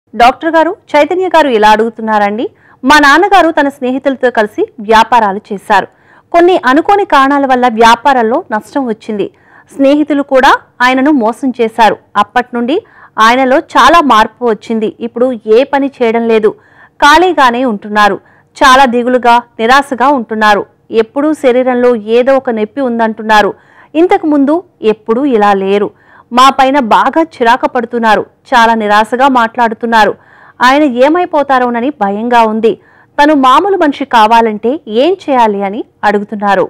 doctor గారు చైతన్య గారు ఇలా అడుగుతున్నారండి మా నాన్నగారు తన స్నేహితులతో కలిసి వ్యాపారాలు చేశారు కొన్ని అనుకోని కారణాల వల్ల వ్యాపారాల్లో నష్టం వచ్చింది స్నేహితులు కూడా ఆయనను మోసం చేశారు అప్పటి నుండి ఆయనలో చాలా మార్పు వచ్చింది ఇప్పుడు ఏ పని చేయడం లేదు ఖాళీగానే ఉంటున్నారు చాలా దిగులుగా నిరాశగా ఉంటున్నారు ఎప్పుడూ శరీరంలో ఏదో ఒక నొప్పి ఉందంటున్నారు ఇంతకు ముందు ఎప్పుడూ ఇలా లేరు మా పైన బాగా చిరాక పడుతున్నారు చాలా నిరాశగా మాట్లాడుతున్నారు ఆయన ఏమైపోతారోనని భయంగా ఉంది తను మామూలు మనిషి కావాలంటే ఏం చేయాలి అని అడుగుతున్నారు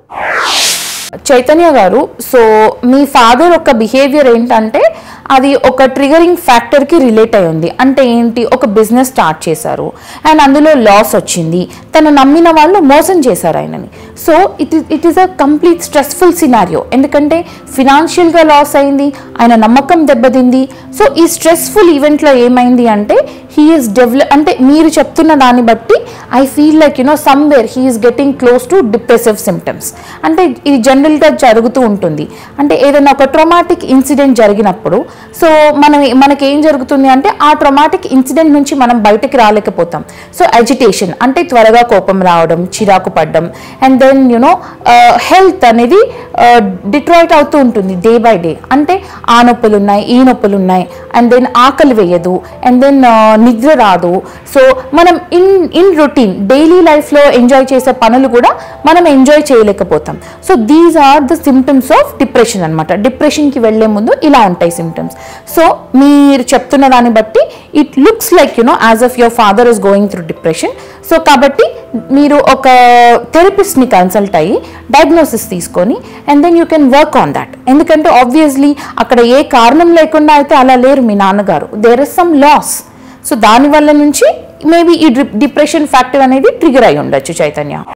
చైతన్య గారు సో మీ ఫాదర్ ఒక బిహేవియర్ ఏంటంటే అది ఒక ట్రిగరింగ్ ఫ్యాక్టర్కి రిలేట్ అయి ఉంది అంటే ఏంటి ఒక బిజినెస్ స్టార్ట్ చేశారు అండ్ అందులో లాస్ వచ్చింది తను నమ్మిన వాళ్ళు మోసం చేశారు ఆయనని so it is it is a complete stressful scenario ఎందుకంటే ఫినాన్షియల్గా లాస్ అయింది ఆయన నమ్మకం దెబ్బతింది సో ఈ స్ట్రెస్ఫుల్ ఈవెంట్లో ఏమైంది అంటే హీఈస్ డెవలప్ అంటే మీరు చెప్తున్న దాన్ని బట్టి I feel like you know somewhere he is getting close to depressive symptoms అంటే ఇది జనరల్గా జరుగుతూ ఉంటుంది అంటే ఏదైనా ఒక ట్రొమాటిక్ ఇన్సిడెంట్ జరిగినప్పుడు సో మనం మనకి ఏం జరుగుతుంది అంటే ఆ ట్రొమాటిక్ ఇన్సిడెంట్ నుంచి మనం బయటకి రాలేకపోతాం సో అజిటేషన్ అంటే త్వరగా కోపం రావడం చిరాకు పడడం అండ్ దెన్ యునో హెల్త్ అనేది డిట్రాయిట్ అవుతూ ఉంటుంది డే బై డే అంటే ఆ నొప్పులు ఉన్నాయి ఈ నొప్పులు ఉన్నాయి అండ్ దెన్ ఆకలి వేయదు అండ్ దెన్ నిద్ర రాదు సో మనం ఇన్ ఇన్ రొటీన్ డైలీ లైఫ్లో ఎంజాయ్ చేసే పనులు కూడా మనం ఎంజాయ్ చేయలేకపోతాం so these are the symptoms of depression అనమాట డిప్రెషన్కి వెళ్లే ముందు ఇలా ఉంటాయి సిమ్టమ్స్ సో మీరు చెప్తున్న దాన్ని బట్టి it looks like you know as of your father is going through depression so కాబట్టి మీరు ఒక థెరపిస్ట్ని కన్సల్ట్ అయ్యి డయాగ్నోసిస్ తీసుకొని and then you can work on that ఎందుకంటే ఆబ్వియస్లీ అక్కడ ఏ కారణం లేకుండా అయితే అలా లేరు మీ నాన్నగారు there is some loss so దానివల్ల నుంచి మేబీ ఈ డిప్రెషన్ ఫ్యాక్టర్ అనేది ట్రిగర్ అయి ఉండొచ్చు చైతన్య